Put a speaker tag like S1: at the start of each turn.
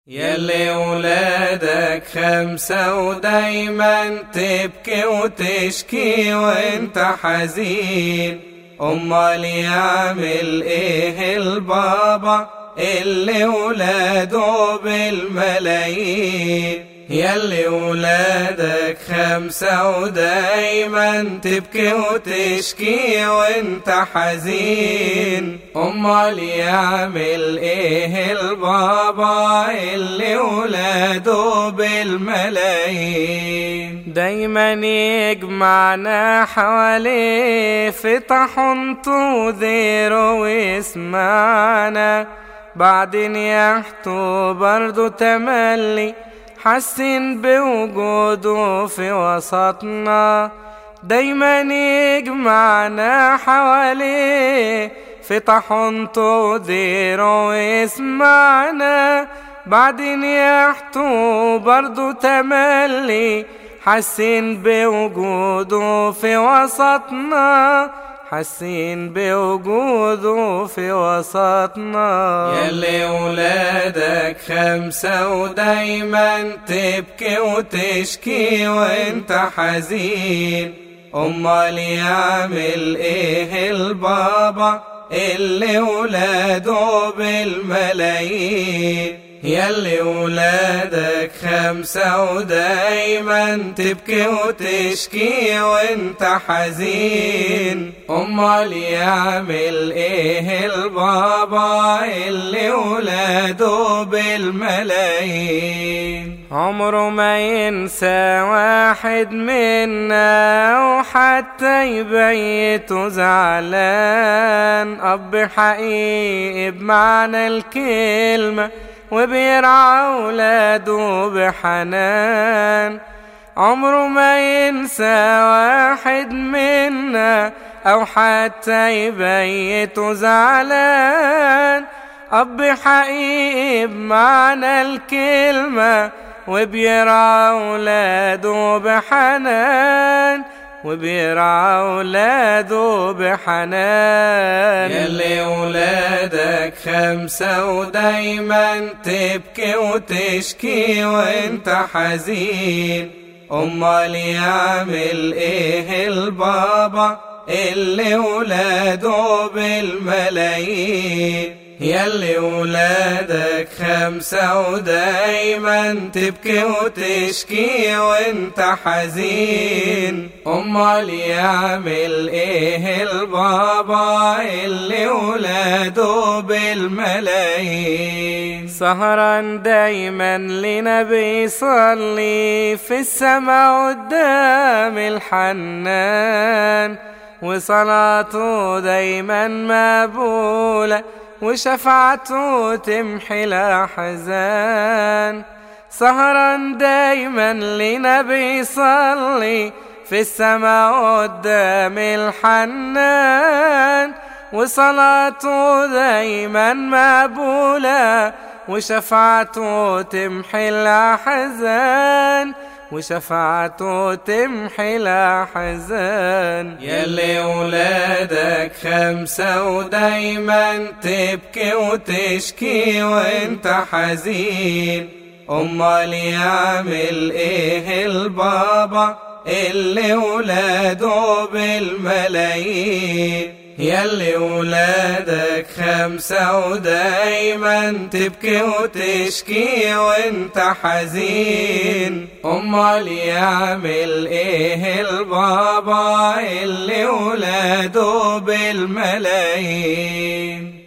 S1: يلي ولادك خمسة ودايما تبكي وتشكي وانت حزين امال يعمل ايه البابا اللي ولاده بالملايين يلي ولادك خمسة ودايما تبكي وتشكي وانت حزين امال يعمل ايه البابا اللي ولاده بالملايين
S2: دايما يجمعنا حواليه في طحنته وذيره ويسمعنا بعدين يحتو برضو تملي حسن بوجوده في وسطنا دايما يجمعنا حواليه في طحنته ذيره ويسمعنا بعدين يحتو برضو تملي حسين بوجوده في وسطنا حاسين بوجوده في وسطنا
S1: يلي ولادك خمسة ودايما تبكي وتشكي وانت حزين امال يعمل ايه البابا اللي ولاده بالملايين يلي ولادك خمسة ودايما تبكي وتشكي وانت حزين امال يعمل ايه البابا اللي ولاده بالملايين
S2: عمره ما ينسى واحد منا وحتى يبيته زعلان اب حقيقي بمعنى الكلمه وبيرعى أولاده بحنان عمره ما ينسى واحد منا أو حتى يبيته زعلان أب حقيقي بمعنى الكلمة وبيرعى أولاده بحنان وبيرعى اولاده بحنان
S1: يلي ولادك خمسة ودايما تبكي وتشكي وانت حزين امال يعمل ايه البابا اللي ولاده بالملايين يلي ولادك خمسة ودايما تبكي وتشكي وانت حزين امال يعمل ايه البابا اللي ولاده بالملايين
S2: سهرا دايما لنا بيصلي في السماء قدام الحنان وصلاته دايما مقبوله وشفاعته تمحي الأحزان سهرا دايما لنا بيصلي في السماء قدام الحنان وصلاته دايما مقبولة وشفاعته تمحي الأحزان وشفاعته تمحي الأحزان
S1: يلي ولادك خمسة ودايما تبكي وتشكي وانت حزين امال يعمل ايه البابا اللي ولاده بالملايين يلي ولادك خمسة ودايما تبكي وتشكي وانت حزين امال يعمل ايه البابا اللي ولاده بالملايين